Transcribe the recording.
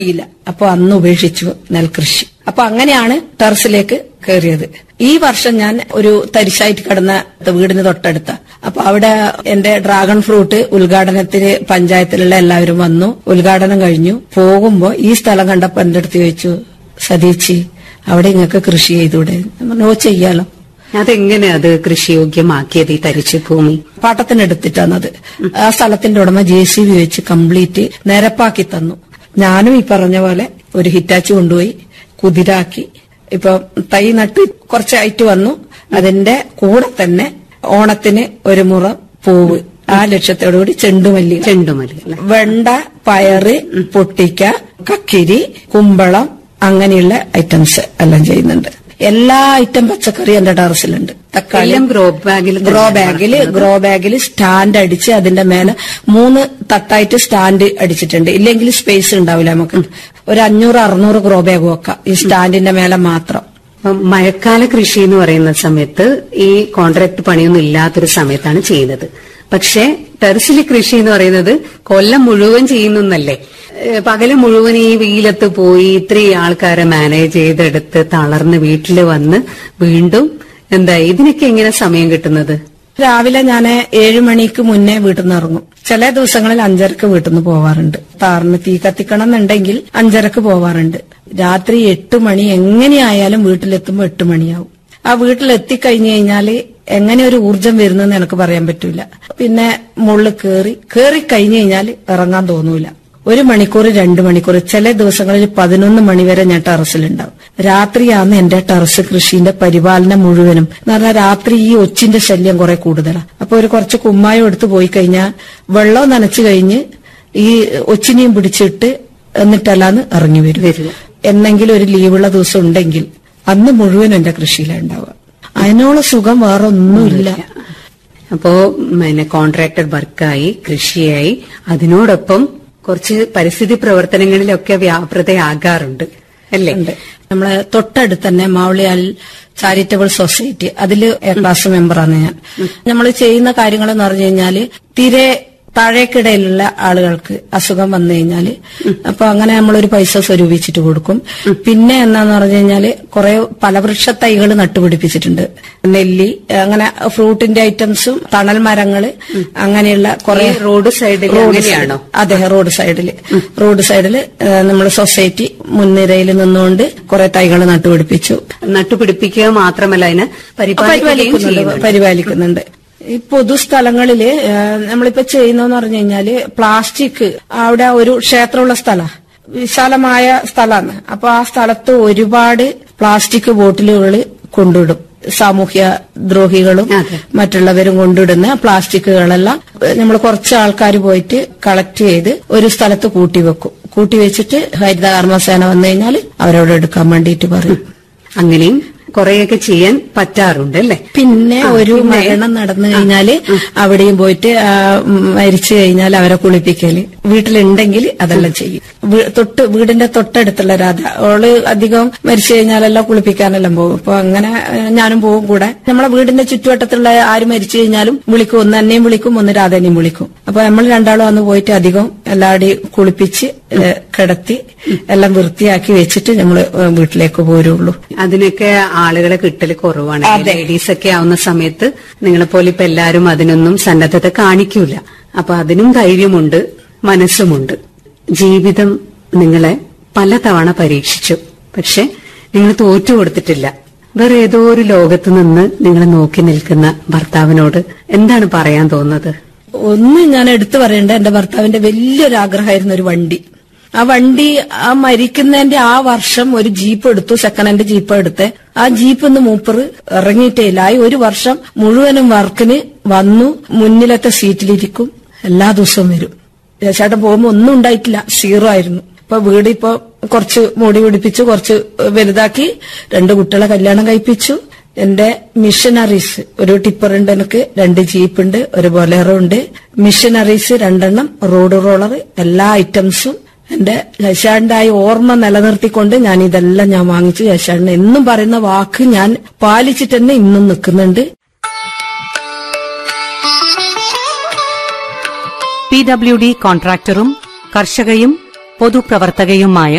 ഇല്ല അപ്പൊ അന്ന് ഉപേക്ഷിച്ചു നെൽകൃഷി അപ്പൊ അങ്ങനെയാണ് ടെറസിലേക്ക് കയറിയത് ഈ വർഷം ഞാൻ ഒരു തരിശായിട്ട് കിടന്ന വീടിന് തൊട്ടടുത്ത അപ്പൊ അവിടെ എന്റെ ഡ്രാഗൺ ഫ്രൂട്ട് ഉദ്ഘാടനത്തിന് പഞ്ചായത്തിലുള്ള എല്ലാവരും വന്നു ഉദ്ഘാടനം കഴിഞ്ഞു പോകുമ്പോ ഈ സ്ഥലം കണ്ടപ്പോ എന്റെ അടുത്ത് ചോദിച്ചു സതീച്ചി അവിടെ നിങ്ങൾക്ക് കൃഷി ചെയ്തൂടെ ഞാൻ പറഞ്ഞു, ഓ ചെയ്യാലോ അതെങ്ങനെ അത് കൃഷിയോഗ്യമാക്കിയത് ഈ തരിച്ചു ഭൂമി പാട്ടത്തിനെടുത്തിട്ടാണത് ആ സ്ഥലത്തിന്റെ ഉടമ ജെ സി ബി വെച്ച് കംപ്ലീറ്റ് നിരപ്പാക്കി തന്നു ഞാനും ഈ പറഞ്ഞ പോലെ ഒരു ഹിറ്റാച്ച് കൊണ്ടുപോയി കുതിരാക്കി ഇപ്പൊ തൈ നട്ട് കുറച്ചായിട്ട് വന്നു അതിന്റെ കൂടെ തന്നെ ഓണത്തിന് ഒരു മുറ പൂവ് ആ ലക്ഷ്യത്തോടുകൂടി ചെണ്ടുമല്ലി ചെണ്ടുമല്ലി അല്ലെ വെണ്ട പയറ് പൊട്ടിക്ക കക്കിരി കുമ്പളം അങ്ങനെയുള്ള ഐറ്റംസ് എല്ലാം ചെയ്യുന്നുണ്ട് എല്ലാ ഐറ്റം പച്ചക്കറി എന്റെ ടെറസിലുണ്ട് തക്കാളി എല്ലാം ഗ്രോ ബാഗിൽ ഗ്രോ ബാഗില് ഗ്രോ ബാഗിൽ സ്റ്റാൻഡ് അടിച്ച് അതിന്റെ മേലെ മൂന്ന് തട്ടായിട്ട് സ്റ്റാൻഡ് അടിച്ചിട്ടുണ്ട് ഇല്ലെങ്കിൽ സ്പേസ് ഉണ്ടാവില്ല നമുക്ക് ഒരു അഞ്ഞൂറ് അറുന്നൂറ് ഗ്രോ ബാഗ് വെക്കാം ഈ സ്റ്റാൻഡിന്റെ മേലെ മാത്രം അപ്പം മഴക്കാല കൃഷി എന്ന് പറയുന്ന സമയത്ത് ഈ കോൺട്രാക്ട് പണിയൊന്നും ഇല്ലാത്തൊരു സമയത്താണ് ചെയ്യുന്നത് പക്ഷേ ടെറസിലെ കൃഷി എന്ന് പറയുന്നത് കൊല്ലം മുഴുവൻ ചെയ്യുന്നല്ലേ പകല് മുഴുവൻ ഈ വെയിലത്ത് പോയി ഇത്രയും ആൾക്കാരെ മാനേജ് ചെയ്തെടുത്ത് തളർന്ന് വീട്ടിൽ വന്ന് വീണ്ടും എന്താ ഇതിനൊക്കെ എങ്ങനെ സമയം കിട്ടുന്നത് രാവിലെ ഞാൻ ഏഴു മണിക്ക് മുന്നേ വീട്ടിൽ നിന്ന് ഇറങ്ങും ചില ദിവസങ്ങളിൽ അഞ്ചരക്ക് വീട്ടിൽ നിന്ന് പോവാറുണ്ട് താറിന് തീ കത്തിക്കണം എന്നുണ്ടെങ്കിൽ അഞ്ചരക്ക് പോവാറുണ്ട് രാത്രി എട്ട് മണി എങ്ങനെയായാലും വീട്ടിലെത്തുമ്പോൾ എട്ട് മണിയാവും ആ വീട്ടിലെത്തിക്കഴിഞ്ഞു കഴിഞ്ഞാല് എങ്ങനെ ഒരു ഊർജം വരുന്നെന്ന് എനിക്ക് പറയാൻ പറ്റൂല പിന്നെ മുകളിൽ കേറി കേറി കഴിഞ്ഞു കഴിഞ്ഞാൽ ഇറങ്ങാൻ തോന്നൂല ഒരു മണിക്കൂർ രണ്ട് മണിക്കൂർ ചില ദിവസങ്ങളിൽ പതിനൊന്ന് മണിവരെ ഞാൻ ടെറസിലുണ്ടാവും രാത്രിയാണ് എന്റെ ടെറസ് കൃഷിന്റെ പരിപാലനം മുഴുവനും എന്ന് പറഞ്ഞാൽ രാത്രി ഈ ഒച്ചിന്റെ ശല്യം കുറെ കൂടുതലാണ് അപ്പൊ ഒരു കുറച്ച് കുമ്മായം എടുത്ത് പോയി കഴിഞ്ഞാൽ വെള്ളം നനച്ചു കഴിഞ്ഞ് ഈ ഒച്ചിനെയും പിടിച്ചിട്ട് എന്നിട്ടല്ലാന്ന് ഇറങ്ങി വരും വരിക. എന്നെങ്കിലും ഒരു ലീവുള്ള ദിവസം ഉണ്ടെങ്കിൽ അന്ന് മുഴുവൻ എന്റെ കൃഷിയിലുണ്ടാവുക അതിനോളം സുഖം വേറെ ഒന്നുമില്ല അപ്പോ പിന്നെ കോൺട്രാക്ടർ വർക്കായി കൃഷിയായി അതിനോടൊപ്പം കുറച്ച് പരിസ്ഥിതി പ്രവർത്തനങ്ങളിലൊക്കെ വ്യാപൃതയാകാറുണ്ട് അല്ലേ ഉണ്ട് നമ്മളെ തൊട്ടടുത്ത് തന്നെ മാവളിയാൽ ചാരിറ്റബിൾ സൊസൈറ്റി അതിൽ എ ക്ലാസ് മെമ്പറാണ് ഞാൻ നമ്മൾ ചെയ്യുന്ന കാര്യങ്ങൾ എന്ന് പറഞ്ഞു കഴിഞ്ഞാല് തീരെ താഴേക്കിടയിലുള്ള ആളുകൾക്ക് അസുഖം വന്നു കഴിഞ്ഞാല് അപ്പൊ അങ്ങനെ നമ്മളൊരു പൈസ സ്വരൂപിച്ചിട്ട് കൊടുക്കും പിന്നെ എന്താന്ന് പറഞ്ഞു കഴിഞ്ഞാല് കുറെ ഫലവൃക്ഷ തൈകൾ നട്ടുപിടിപ്പിച്ചിട്ടുണ്ട് നെല്ലി അങ്ങനെ ഫ്രൂട്ടിന്റെ ഐറ്റംസും തണൽ മരങ്ങള് അങ്ങനെയുള്ള കുറെ ഈ റോഡ് സൈഡിൽ റോഡ് അങ്ങനെയാണോ? സൈഡ്. അതെ റോഡ് സൈഡില് റോഡ് സൈഡില് നമ്മൾ സൊസൈറ്റി മുൻനിരയിൽ നിന്നുകൊണ്ട് കുറെ തൈകൾ നട്ടുപിടിപ്പിച്ചു നട്ടുപിടിപ്പിക്കുക മാത്രമല്ല അതിനെ പരിപാലിക്കുകയും പരിപാലിക്കുന്നുണ്ട് ചെയ്യുന്നുണ്ട് പരിപാലിക്കുന്നുണ്ട് ഈ പൊതുസ്ഥലങ്ങളില് ആ, നമ്മളിപ്പോ ചെയ്യുന്നതെന്ന് പറഞ്ഞു കഴിഞ്ഞാല് പ്ലാസ്റ്റിക് അവിടെ ഒരു ക്ഷേത്രമുള്ള സ്ഥല വിശാലമായ സ്ഥലമാണ് അപ്പൊ ആ സ്ഥലത്ത് ഒരുപാട് പ്ലാസ്റ്റിക് ബോട്ടിലുകൾ കൊണ്ടിടും സാമൂഹ്യ ദ്രോഹികളും അതെ. മറ്റുള്ളവരും കൊണ്ടിടുന്ന പ്ലാസ്റ്റിക്കുകളെല്ലാം നമ്മൾ കുറച്ച് ആൾക്കാർ പോയിട്ട് കളക്ട് ചെയ്ത് ഒരു സ്ഥലത്ത് കൂട്ടിവെക്കും കൂട്ടി വെച്ചിട്ട് ഹരിതകർമ്മസേന വന്നു കഴിഞ്ഞാൽ അവരോട് എടുക്കാൻ വേണ്ടിയിട്ട് പറയും അങ്ങനെയും കുറെയൊക്കെ ചെയ്യാൻ പറ്റാറുണ്ട് അല്ലേ പിന്നെ ആ, ഒരു പിന്നെ- മരണം നടന്നു കഴിഞ്ഞാല് അവിടെയും പോയിട്ട് ആ, ഉം, മരിച്ചു കഴിഞ്ഞാൽ അവരെ കുളിപ്പിക്കല് വീട്ടിലുണ്ടെങ്കിൽ അതെല്ലാം ചെയ്യും വീ- തൊട്ട് വീടിന്റെ തൊട്ടടുത്തുള്ള രാധ അവള് അധികം മരിച്ചു കഴിഞ്ഞാലെല്ലാം കുളിപ്പിക്കാനെല്ലാം പോകും അപ്പൊ അങ്ങനെ ആ, ഞാനും പോകും കൂടെ നമ്മളെ വീടിന്റെ ചുറ്റുവട്ടത്തുള്ള ആര് മരിച്ചു കഴിഞ്ഞാലും വിളിക്കും ഒന്ന് എന്നെയും വിളിക്കും ഒന്ന് രാധനെയും വിളിക്കും അപ്പൊ നമ്മൾ രണ്ടാളും അന്ന് പോയിട്ട് അധികം എല്ലാവരുടെയും കുളിപ്പിച്ച് ഏ, കിടത്തി എല്ലാം വൃത്തിയാക്കി വെച്ചിട്ട് നമ്മൾ വീട്ടിലേക്ക് പോരുള്ളൂ അതിനൊക്കെ ആളുകളെ കിട്ടൽ കുറവാണ് അതെ. ലേഡീസ് ഒക്കെ ആവുന്ന സമയത്ത് നിങ്ങളെ പോലെ ഇപ്പൊ എല്ലാരും അതിനൊന്നും സന്നദ്ധത കാണിക്കൂല അപ്പൊ അതിനും ധൈര്യമുണ്ട് മനസ്സുമുണ്ട് ജീവിതം നിങ്ങളെ പലതവണ പരീക്ഷിച്ചു പക്ഷെ നിങ്ങൾ തോറ്റു കൊടുത്തിട്ടില്ല വേറെ ഏതോ ഒരു ലോകത്ത് നിന്ന് നിങ്ങൾ നോക്കി നിൽക്കുന്ന ഭർത്താവിനോട് എന്താണ് പറയാൻ തോന്നുന്നത് ഒന്ന് ഞാൻ എടുത്തു പറയേണ്ട എന്റെ ഭർത്താവിന്റെ വലിയൊരു ആഗ്രഹമായിരുന്നു ഒരു വണ്ടി ആ വണ്ടി ആ മരിക്കുന്നതിന്റെ ആ വർഷം ഒരു ജീപ്പ് എടുത്തു സെക്കൻഡ് ഹാൻഡ് ജീപ്പ് എടുത്ത് ആ ജീപ്പ് ഒന്ന് മൂപ്പർ ഇറങ്ങിയിട്ടേ ഇല്ല ആ ഒരു വർഷം മുഴുവനും വർക്കിന് വന്നു മുന്നിലത്തെ സീറ്റിലിരിക്കും എല്ലാ ദിവസവും വരും ചേട്ടൻ പോകുമ്പോ ഒന്നും ഉണ്ടായിട്ടില്ല സീറോ ആയിരുന്നു ഇപ്പൊ വീട് ഇപ്പൊ കുറച്ച് മൂടി പിടിപ്പിച്ചു കുറച്ച് വലുതാക്കി രണ്ട് കുട്ടികളെ കല്യാണം കഴിപ്പിച്ചു എന്റെ മിഷനറീസ് ഒരു ടിപ്പർ ഉണ്ട് എനിക്ക് രണ്ട് ജീപ്പ് ഉണ്ട് ഒരു ബൊലേറോ ഉണ്ട് മിഷനറീസ് രണ്ടെണ്ണം റോഡ് റോളർ എല്ലാ ഐറ്റംസും എന്റെ ശശാന്റെ ആ ഓർമ്മ നിലനിർത്തിക്കൊണ്ട് ഞാൻ ഇതെല്ലാം ഞാൻ വാങ്ങിച്ചു ശശാടിന് എന്നും പറയുന്ന വാക്ക് ഞാൻ പാലിച്ചിട്ട് തന്നെ ഇന്നും നിൽക്കുന്നുണ്ട് പി ഡബ്ല്യു ഡി കോൺട്രാക്ടറും കർഷകയും പൊതുപ്രവർത്തകയുമായ